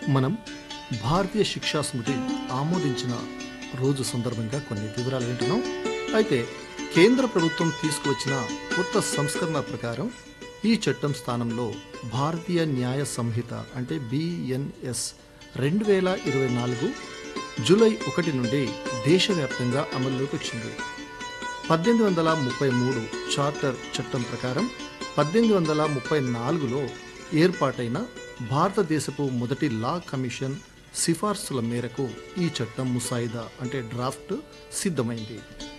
మనం భారతీయ శిక్షా స్మృతి ఆమోదించిన రోజు సందర్భంగా కొన్ని వివరాలు వింటున్నాం అయితే కేంద్ర ప్రభుత్వం తీసుకువచ్చిన కొత్త సంస్కరణ ప్రకారం ఈ చట్టం స్థానంలో భారతీయ న్యాయ సంహిత అంటే బిఎన్ఎస్ రెండు వేల ఇరవై నాలుగు జూలై ఒకటి నుండి దేశవ్యాప్తంగా అమల్లోకి వచ్చింది పద్దెనిమిది వందల ముప్పై మూడు చార్టర్ చట్టం ప్రకారం పద్దెనిమిది వందల ముప్పై నాలుగులో ఏర్పాటైన భారతదేశపు మొదటి లా కమిషన్ సిఫార్సుల మేరకు ఈ చట్టం ముసాయిదా అంటే డ్రాఫ్ట్ సిద్ధమైంది